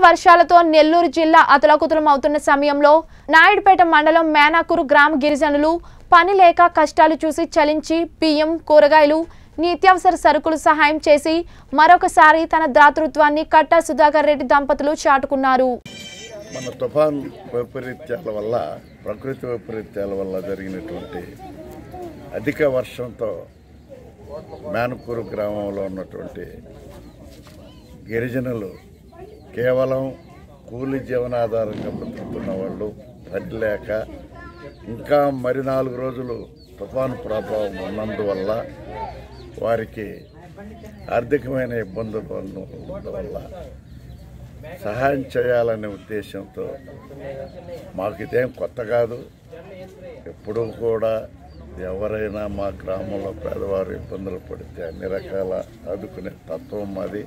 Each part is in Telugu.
వర్షాలతో నెల్లూరు జిల్లా అతలకుతలం అవుతున్న సమయంలో నాయుడుపేట మండలం మేనాకూరు గ్రామ గిరిజనులు పని లేక కష్టాలు చూసి చలించి బియ్యం కూరగాయలు నిత్యావసర సరుకులు సహాయం చేసి మరొకసారి తన దాతృత్వాన్ని కట్టా సుధాకర్ రెడ్డి దంపతులు చాటుకున్నారు మన తుఫాన్ వైపరీత్యాల వల్ల ప్రకృతి వైపరీత్యాల వల్ల జరిగినటువంటి అధిక వర్షంతో మేనకూరు గ్రామంలో ఉన్నటువంటి గిరిజనులు కేవలం కూలి జీవనాధారంగా బతుకుతున్న వాళ్ళు పని లేక ఇంకా మరి నాలుగు రోజులు తుఫాను ప్రభావం ఉన్నందువల్ల వారికి ఆర్థికమైన ఇబ్బందులు ఉన్నందు వల్ల సహాయం చేయాలనే ఉద్దేశంతో మాకు ఇదేం కొత్త కాదు ఎప్పుడూ కూడా ఎవరైనా మా గ్రామంలో పేదవారు ఇబ్బందులు పడితే అన్ని రకాల ఆదుకునే తత్వం మాది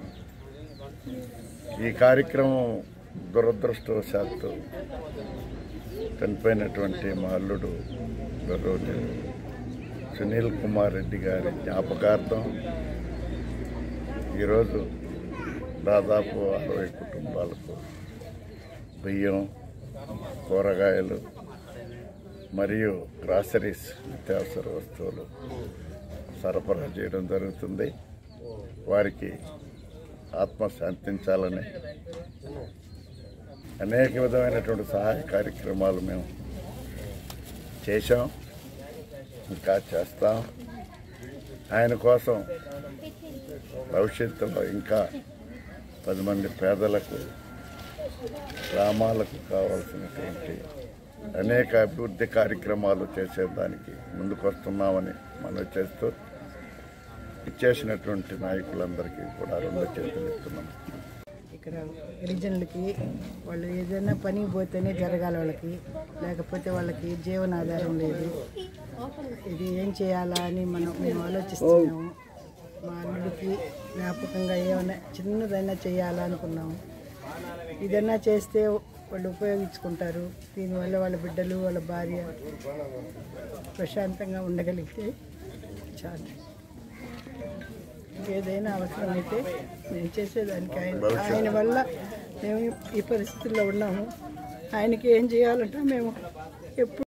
ఈ కార్యక్రమం దురదృష్టవశాత్తు చనిపోయినటువంటి మా అల్లుడు గౌరవనీయులు సునీల్ కుమార్ రెడ్డి గారి జ్ఞాపకార్థం ఈరోజు దాదాపు అరవై కుటుంబాలకు బియ్యం కూరగాయలు మరియు గ్రాసరీస్ నిత్యావసర వస్తువులు సరఫరా చేయడం జరుగుతుంది వారికి ఆత్మ శాంతించాలని అనేక విధమైనటువంటి సహాయ కార్యక్రమాలు మేము చేశాం ఇంకా చేస్తాం ఆయన కోసం భవిష్యత్తులో ఇంకా పది మంది పేదలకు గ్రామాలకు కావాల్సినటువంటి అనేక అభివృద్ధి కార్యక్రమాలు చేసేదానికి ముందుకొస్తున్నామని మనం చేస్తూ ఇచ్చేసినటువంటి నాయకులందరికీ కూడా రెండు చేతులు ఇస్తున్నాం ఇక్కడ గిరిజనులకి వాళ్ళు ఏదైనా పని పోతేనే జరగాలి వాళ్ళకి లేకపోతే వాళ్ళకి జీవనాధారం లేదు ఇది ఏం చేయాలా అని మనం మేము ఆలోచిస్తున్నాము మా అల్లుడికి జ్ఞాపకంగా ఏమైనా చిన్నదైనా చేయాలా అనుకున్నాము ఇదన్నా చేస్తే వాళ్ళు ఉపయోగించుకుంటారు దీనివల్ల వాళ్ళ బిడ్డలు వాళ్ళ భార్య ప్రశాంతంగా ఉండగలిగితే చాలు ఏదైనా అవసరమైతే నేను చేసేదానికి ఆయన ఆయన వల్ల మేము ఈ పరిస్థితుల్లో ఉన్నాము ఆయనకి ఏం చేయాలంటే మేము ఎప్పుడు